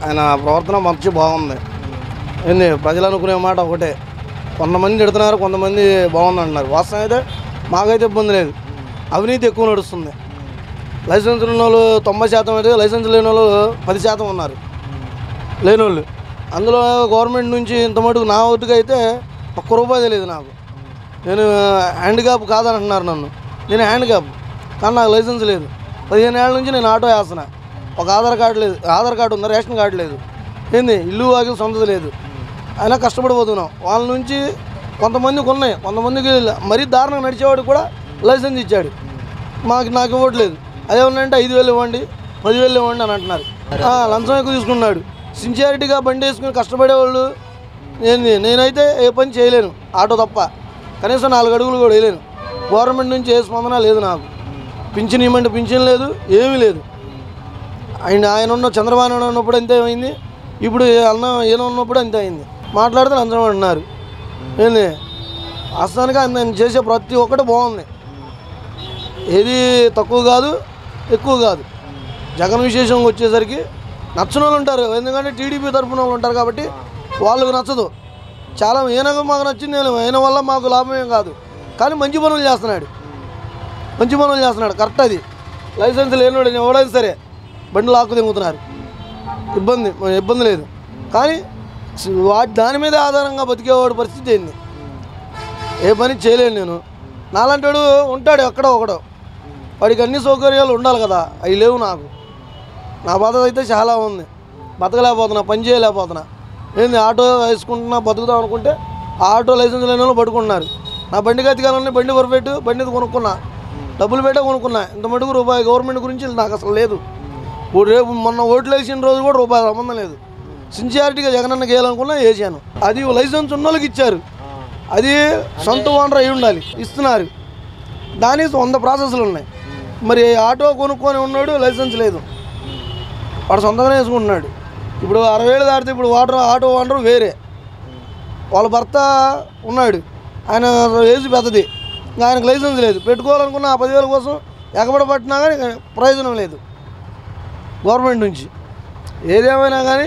ఆయన ప్రవర్తన మంచి బాగుంది ఏంది ప్రజలు అనుకునే మాట ఒకటే కొంతమంది తిడుతున్నారు కొంతమంది బాగుంది అంటున్నారు వాస్తవం అయితే మాకైతే ఇబ్బంది లేదు అవినీతి ఎక్కువ నడుస్తుంది లైసెన్స్ ఉన్న వాళ్ళు తొంభై శాతం అయితే లైసెన్స్ లేని వాళ్ళు పది శాతం ఉన్నారు లేని వాళ్ళు అందులో గవర్నమెంట్ నుంచి ఇంత మటుకు నా ఓటుగా అయితే ఒక్క రూపాయి తెలియదు నాకు నేను హ్యాండ్ క్యాప్ కాదని అంటున్నారు నన్ను నేను హ్యాండ్ క్యాప్ కానీ నాకు లైసెన్స్ లేదు పదిహేను ఏళ్ళ నుంచి నేను ఆటో వేస్తున్నా ఒక ఆధార్ కార్డు లేదు ఆధార్ కార్డు ఉంది రేషన్ కార్డు లేదు ఏంది ఇల్లు వాకిలు సొంతది లేదు అయినా కష్టపడిపోతున్నాం వాళ్ళ నుంచి కొంతమందికి ఉన్నాయి కొంతమందికి మరీ దారుణంగా నడిచేవాడికి కూడా లైసెన్స్ ఇచ్చాడు మాకు నాకు ఇవ్వట్లేదు అదే ఉన్నాయంటే ఐదు వేలు ఇవ్వండి పదివేలు ఇవ్వండి అని అంటున్నారు ఆ, లంచం ఎక్కువ తీసుకున్నాడు సిన్సియారిటీగా బండి వేసుకుని కష్టపడేవాళ్ళు ఏంది నేనైతే ఏ పని చేయలేను ఆటో తప్ప కనీసం నాలుగు అడుగులు కూడా వేయలేను గవర్నమెంట్ నుంచి ఏ స్పందన లేదు నాకు పింఛన్ ఇవ్వమంటే పింఛన్ లేదు ఏమీ లేదు ఆయన ఆయన ఉన్న చంద్రబాబు నాయుడు ఉన్నప్పుడు అంతే అయింది ఇప్పుడు అన్న ఈయన ఉన్నప్పుడు అంతే అయింది మాట్లాడితే లంచం అంటున్నారు ఏంది అస్తానికి ఆయన చేసే ప్రతి ఒక్కటి బాగుంది ఏది తక్కువ కాదు ఎక్కువ కాదు జగన్ విశేషం వచ్చేసరికి నచ్చని వాళ్ళు ఉంటారు ఎందుకంటే టీడీపీ తరఫున వాళ్ళు ఉంటారు కాబట్టి వాళ్ళకి నచ్చదు చాలా ఈయనకు మాకు నచ్చింది నేను ఈయన వల్ల మాకు లాభం ఏం కాదు కానీ మంచి పనులు చేస్తున్నాడు మంచి పనులు చేస్తున్నాడు కరెక్ట్ అది లైసెన్స్ లేనివాడు ఎవడైనా సరే బండి లాక్కు దింగుతున్నారు ఇబ్బంది ఇబ్బంది లేదు కానీ వాటి దాని మీద ఆధారంగా బతికేవాడు పరిస్థితి ఏంది ఏ పని చేయలేను నేను నాలంటాడు ఉంటాడు ఎక్కడో ఒకడో వాడికి అన్ని సౌకర్యాలు ఉండాలి కదా అవి లేవు నాకు నా బాధ అయితే చాలా ఉంది బతకలేకపోతున్నా పని చేయలేకపోతున్నా ఏంది ఆటో వేసుకుంటున్నా బతుకుదాం అనుకుంటే ఆ ఆటో లైసెన్స్ లేని వాళ్ళు పట్టుకున్నారు నా బండికి ఎత్తుకాలని బండి పర్ఫెక్ట్ బండి కొనుక్కున్నా డబ్బులు పెట్టే కొనుక్కున్నా ఇంత మటుకు రూపాయి గవర్నమెంట్ గురించి నాకు అసలు లేదు ఇప్పుడు రేపు మొన్న ఓట్లు వేసిన రోజు కూడా రూపాయి సంబంధం లేదు సిన్సియారిటీగా జగనన్న గేయాలనుకున్నా వేసాను అది లైసెన్స్ ఉన్న వాళ్ళకి ఇచ్చారు అది సొంత ఓనర్ అయి ఉండాలి ఇస్తున్నారు దానికి వంద ప్రాసెస్లు ఉన్నాయి మరి ఆటో కొనుక్కొని ఉన్నాడు లైసెన్స్ లేదు వాడు సొంతంగానే వేసుకుంటున్నాడు ఇప్పుడు అరవై ఏళ్ళు దాటితే ఇప్పుడు వాటర్ ఆటో ఓనర్ వేరే వాళ్ళ భర్త ఉన్నాడు ఆయన ఏజ్ పెద్దది ఇంకా ఆయనకు లైసెన్స్ లేదు పెట్టుకోవాలనుకున్న ఆ పదివేల కోసం ఎగబడి పట్టినా కానీ ప్రయోజనం లేదు గవర్నమెంట్ నుంచి ఏదేమైనా కానీ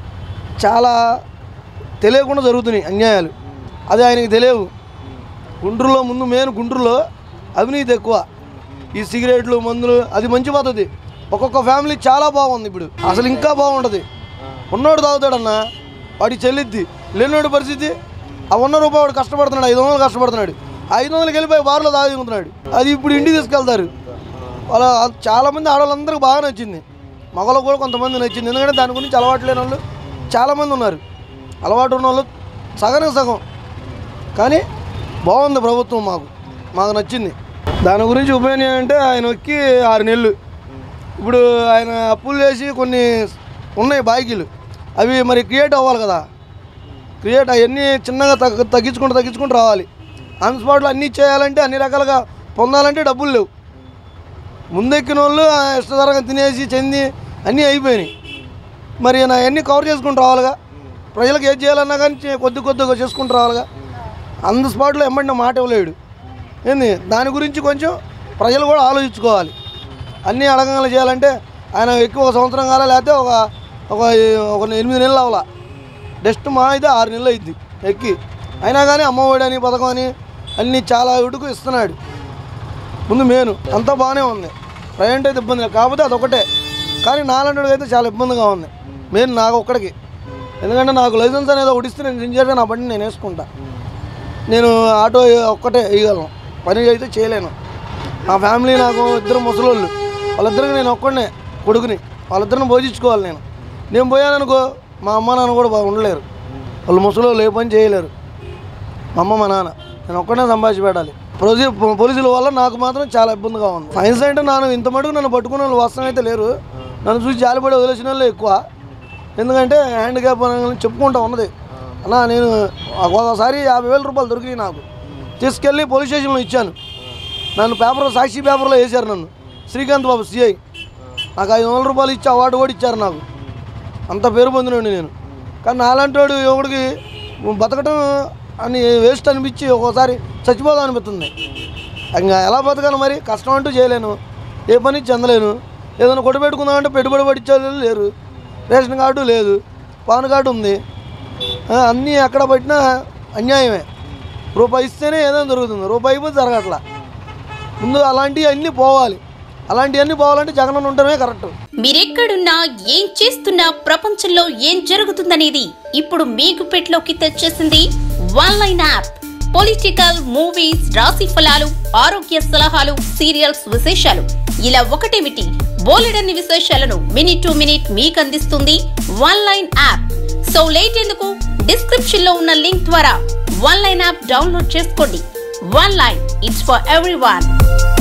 చాలా తెలియకుండా జరుగుతున్నాయి అన్యాయాలు అది ఆయనకి తెలియవు గుంటూరులో ముందు మెయిన్ గుంటూరులో అవినీతి ఎక్కువ ఈ సిగరెట్లు మందులు అది మంచి పద్ధతి ఒక్కొక్క ఫ్యామిలీ చాలా బాగుంది ఇప్పుడు అసలు ఇంకా బాగుంటుంది ఉన్నోడు తాగుతాడన్న వాడికి చెల్లిద్ది లేనివాడి పరిస్థితి ఆ ఉన్న రూపాయి వాడు కష్టపడుతున్నాడు ఐదు వందలు కష్టపడుతున్నాడు ఐదు వందలకి వెళ్ళిపోయి బార్లో తాగుతున్నాడు అది ఇప్పుడు ఇంటికి తీసుకెళ్తారు వాళ్ళ చాలామంది ఆడవాళ్ళందరికీ బాగా నచ్చింది మగవాళ్ళకు కూడా కొంతమంది నచ్చింది ఎందుకంటే దాని గురించి అలవాటు లేని వాళ్ళు చాలామంది ఉన్నారు అలవాటు ఉన్న వాళ్ళు సగం సగం కానీ బాగుంది ప్రభుత్వం మాకు మాకు నచ్చింది దాని గురించి ఉపయోగం అంటే ఆయన ఎక్కి ఆరు నెలలు ఇప్పుడు ఆయన అప్పులు చేసి కొన్ని ఉన్నాయి బాకీలు అవి మరి క్రియేట్ అవ్వాలి కదా క్రియేట్ అవన్నీ చిన్నగా తగ్గ తగ్గించుకుంటూ తగ్గించుకుంటూ రావాలి ఆన్ స్పాట్లో అన్నీ చేయాలంటే అన్ని రకాలుగా పొందాలంటే డబ్బులు లేవు ముందెక్కిన వాళ్ళు ఆ ఇష్టధరంగా తినేసి చెంది అన్నీ అయిపోయినాయి మరి నా అన్నీ కవర్ చేసుకుంటూ రావాలిగా ప్రజలకు ఏది చేయాలన్నా కానీ చే- కొద్ది కొద్దిగా చేసుకుంటూ రావాలిగా అంద స్పాట్లో ఎమ్మడిన మాట ఇవ్వలేడు ఏంది దాని గురించి కొంచెం ప్రజలు కూడా ఆలోచించుకోవాలి అన్నీ అడగంగా చేయాలంటే ఆయన ఎక్కువ ఒక సంవత్సరం కాలే లేకపోతే ఒక ఒక ఒక ఎనిమిది నెలలు అవ్వాల డస్ట్ మా అయితే ఆరు నెలలు అయింది ఎక్కి అయినా కానీ అమ్మఒడి అని పథకం అని అన్నీ చాలా ఇటుకు ఇస్తున్నాడు ముందు మేను అంతా బాగానే ఉంది ప్రయాణం అయితే ఇబ్బంది లేదు కాకపోతే అదొకటే కానీ నాలంటి అయితే చాలా ఇబ్బందిగా ఉంది మెయిన్ నాకు ఒక్కడికి ఎందుకంటే నాకు లైసెన్స్ అనేది ఒకటి ఇస్తే నేను సిన్సియర్గా నా బండి నేను వేసుకుంటా నేను ఆటో ఒక్కటే వేయగలను పని అయితే చేయలేను నా ఫ్యామిలీ నాకు ఇద్దరు ముసలోళ్ళు వాళ్ళిద్దరికి నేను ఒక్కడనే కొడుకుని వాళ్ళిద్దరిని భోజించుకోవాలి నేను నేను పోయాననుకో మా అమ్మ నాన్న కూడా బాగా ఉండలేరు వాళ్ళు ముసలోళ్ళు ఏ పని చేయలేరు మా అమ్మ మా నాన్న నేను ఒక్కడే సంపాదించి పెట్టాలి పోలీ పోలీసుల వల్ల నాకు మాత్రం చాలా ఇబ్బందిగా ఉంది సైన్స్ అంటే నాన్న ఇంత మటుకు నన్ను పట్టుకున్న వాళ్ళు వస్తాం అయితే లేరు నన్ను చూసి జాలిపడి వదిలేసిన వాళ్ళు ఎక్కువ ఎందుకంటే హ్యాండ్ క్యాప్ అని చెప్పుకుంటా ఉన్నది అన్నా నేను ఒకసారి యాభై వేల రూపాయలు దొరికినాయి నాకు తీసుకెళ్ళి పోలీస్ స్టేషన్లో ఇచ్చాను నన్ను పేపర్ సాక్షి పేపర్లో వేశారు నన్ను శ్రీకాంత్ బాబు సిఐ నాకు ఐదు వందల రూపాయలు ఇచ్చి అవార్డు కూడా ఇచ్చారు నాకు అంత పేరు పొందినండి నేను కానీ నాలాంటి వాడు ఒకడికి బతకటం అని వేస్ట్ అనిపించి ఒక్కోసారి చచ్చిపోదాం అనిపిస్తుంది ఇంకా ఎలా బతకాలి మరి కష్టం అంటూ చేయలేను ఏ పని చెందలేను ఏదైనా కొట్టు పెట్టుకుందామంటే పెట్టుబడి పడిచ్చే వాళ్ళు లేరు రేషన్ కార్డు లేదు పాన్ కార్డు ఉంది ఆ, అన్నీ ఎక్కడ పట్టినా అన్యాయమే రూపాయి ఇస్తేనే ఏదైనా జరుగుతుంది రూపాయి ఇవ్వదు జరగట్లా ముందు అలాంటివి అన్నీ పోవాలి అలాంటివన్నీ పోవాలంటే జగన్ ఉండడమే కరెక్ట్ మీరెక్కడున్నా ఏం చేస్తున్నా ప్రపంచంలో ఏం జరుగుతుందనేది ఇప్పుడు మీ గుప్పెట్లోకి తెచ్చేసింది one line app political movies రాశి ఫలాలు ఆరోగ్య సలహాలు సీరియల్స్ విశేషాలు ఇలా ఒకటేమిటి బోలెడన్ని విశేషాలను మినిట్ టు మినిట్ మీకు అందిస్తుంది one line app so late ఎందుకు డిస్క్రిప్షన్ లో ఉన్న లింక్ ద్వారా వన్ లైన్ యాప్ డౌన్లోడ్ చేసుకోండి one line it's for every